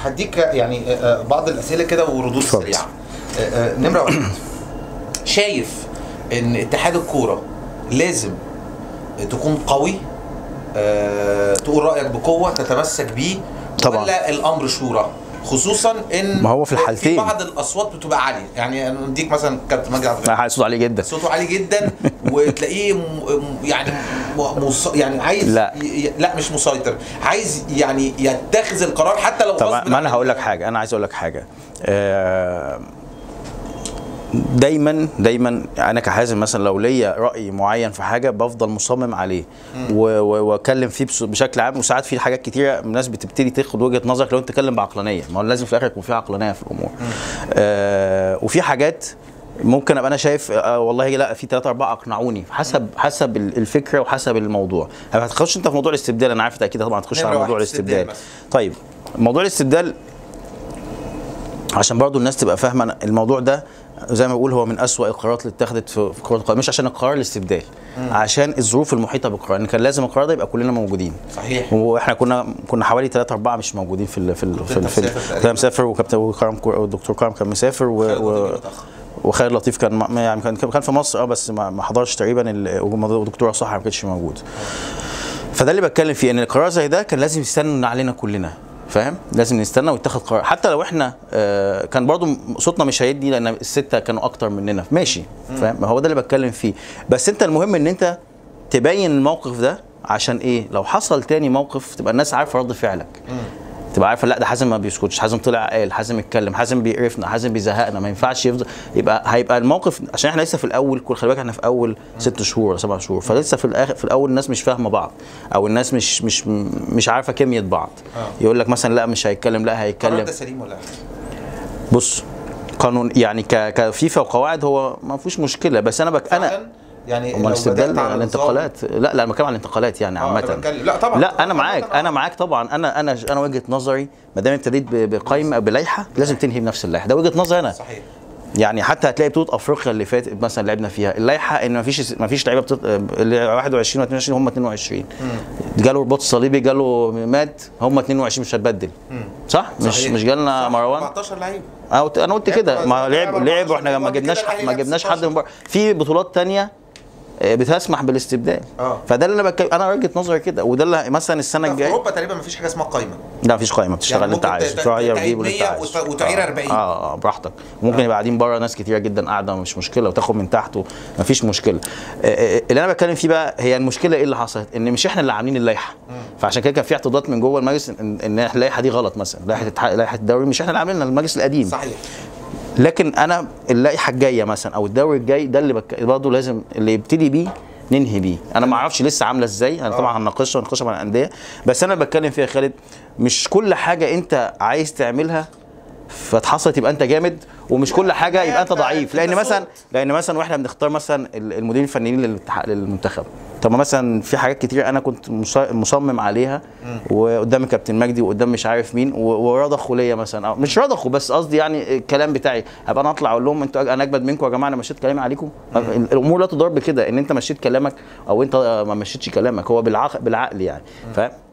هديك يعني آه، آه، بعض الاسئله كده وردود اتفضل. سريعه آه، آه، نمره واحد شايف ان اتحاد الكوره لازم تكون قوي آه، تقول رايك بقوه تتمسك بيه طبعاً. ولا الامر شورى خصوصا ان ما هو في الحالتين. في بعض الاصوات بتبقى عاليه يعني أنا نديك مثلا كابتن مجدي عبد الغني لا صوت عالي جدا صوته عالي جدا وتلاقيه م- م- يعني م- مص... يعني عايز لا. ي... ي- لا مش مسيطر عايز يعني يتخذ القرار حتى لو طب غصب ما انا عن- هقول لك حاجه انا عايز اقول لك حاجه آه، دايما دايما انا كحازم مثلا لو ليا راي معين في حاجه بفضل مصمم عليه و- و- واتكلم فيه بس- بشكل عام وساعات في حاجات كتيره الناس بتبتدي تاخد وجهه نظرك لو انت تتكلم بعقلانيه ما هو لازم في الاخر يكون في عقلانيه في الامور آه وفي حاجات ممكن ابقى انا شايف آه والله لا في ثلاثة أربعة أقنعوني حسب حسب ال- الفكرة وحسب الموضوع ما هتخش أنت في موضوع الاستبدال أنا عارف أنت أكيد طبعا هتخش نمرة على واحد موضوع استبدال الاستبدال مثلا. طيب موضوع الاستبدال عشان برضو الناس تبقى فاهمه أنا الموضوع ده زي ما بقول هو من أسوأ القرارات اللي اتخذت في في كره القدم مش عشان القرار الاستبدال عشان الظروف المحيطه بالقرار ان كان لازم القرار ده يبقى كلنا موجودين صحيح واحنا كنا كنا حوالي 3 4 مش موجودين في ال في ال في, ال في ال- مسافر تقريباً. كنت مسافر وكابتن وكرم والدكتور كرم كان مسافر و, خالد و لطيف متأخر. وخالد لطيف كان ما- يعني كان كان في مصر اه بس ما ما حضرش تقريبا ال- والدكتوره صح ما كانتش موجود فده اللي بتكلم فيه ان القرار زي ده كان لازم يستنى علينا كلنا فاهم لازم نستنى ويتخذ قرار حتى لو احنا آه كان برضو صوتنا مش هيدي لان السته كانوا اكتر مننا ماشي فاهم ما هو ده اللي بتكلم فيه بس انت المهم ان انت تبين الموقف ده عشان ايه لو حصل تاني موقف تبقى الناس عارفه رد فعلك تبقى عارفه لا ده حازم ما بيسكتش حازم طلع قال حازم اتكلم حازم بيقرفنا حازم بيزهقنا ما ينفعش يفضل يبقى هيبقى الموقف عشان احنا لسه في الاول كل خلي بالك احنا في اول ست شهور ولا سبع شهور فلسه في الاخر في الاول الناس مش فاهمه بعض او الناس مش مش مش عارفه كيمياء بعض آه. يقول لك مثلا لا مش هيتكلم لا القرار هيتكلم ده سليم ولا لا؟ بص قانون يعني ك كفيفا وقواعد هو ما فيهوش مشكله بس انا بك انا فعلاً؟ يعني امال لو الاستبدال بدأت على الانتقالات لا لا انا بتكلم عن الانتقالات يعني آه، أنا عامه بتكلم- لا طبعاً. لا انا طبعاً، معاك طبعاً. انا معاك طبعا انا انا انا وجهه نظري ما دام ابتديت ب- بقائمه بلائحه لازم تنهي بنفس اللائحه ده وجهه نظري انا صحيح يعني حتى هتلاقي بطوله افريقيا اللي فاتت مثلا لعبنا فيها اللائحه ان ما فيش ما فيش لعيبه بتط... اللي 21 و 22 هم 22 جاله رباط صليبي جاله مات هم 22 مش هتبدل صح مش صحيح. مش جالنا صح، مروان 14 لعيب انا قلت انا قلت كده ما لعب لعب لعب 14 واحنا ما وبعد كده جبناش الأهلي ما لعب جبناش حد 16. من بره في بطولات تانية آه، بتسمح بالاستبدال آه. فده اللي انا بتكلم انا وجهه نظري كده وده اللي مثلا السنه في الجايه اوروبا تقريبا ما فيش حاجه اسمها قايمه لا مفيش قائمه بتشتغل يعني انت ممكن عايز ت- تغير تعيد دي واللي انت 100 عايزه وت- وتعير آه. 40. اه اه براحتك ممكن يبقى قاعدين بره ناس كتيره جدا قاعده مش مشكله وتاخد من تحت مفيش مشكله آه، آه، اللي انا بتكلم فيه بقى هي المشكله ايه اللي حصلت ان مش احنا اللي عاملين اللائحه فعشان كده كان في اعتراضات من جوه المجلس ان إن اللائحه دي غلط مثلا لائحه الاتحاد- لائحه الدوري مش احنا اللي عاملينها المجلس القديم صحيح لكن انا اللائحه الجايه مثلا او الدوري الجاي ده اللي بك... برضه لازم اللي يبتدي بيه ننهي بيه انا ما اعرفش لسه عامله ازاي انا طبعا هنناقشها ونناقشها مع الانديه بس انا بتكلم فيها يا خالد مش كل حاجه انت عايز تعملها فاتحصلت يبقى انت جامد ومش كل حاجه يبقى انت أنت- ضعيف لان أنت مثلا صوت. لان مثلا واحنا بنختار مثلا ال- المديرين الفنيين للاتحاد- للمنتخب طب ما مثلا في حاجات كتير انا كنت مص- مصمم عليها وقدام كابتن مجدي وقدام مش عارف مين و- ورضخوا ليا مثلا أو مش رضخوا بس قصدي يعني الكلام بتاعي هبقى انا اطلع اقول لهم انتوا انا اجمد منكم يا جماعه انا مشيت كلامي عليكم ال- الامور لا تدار بكده ان انت مشيت كلامك او انت ما مشيتش كلامك هو بالعقل بالعقل يعني فاهم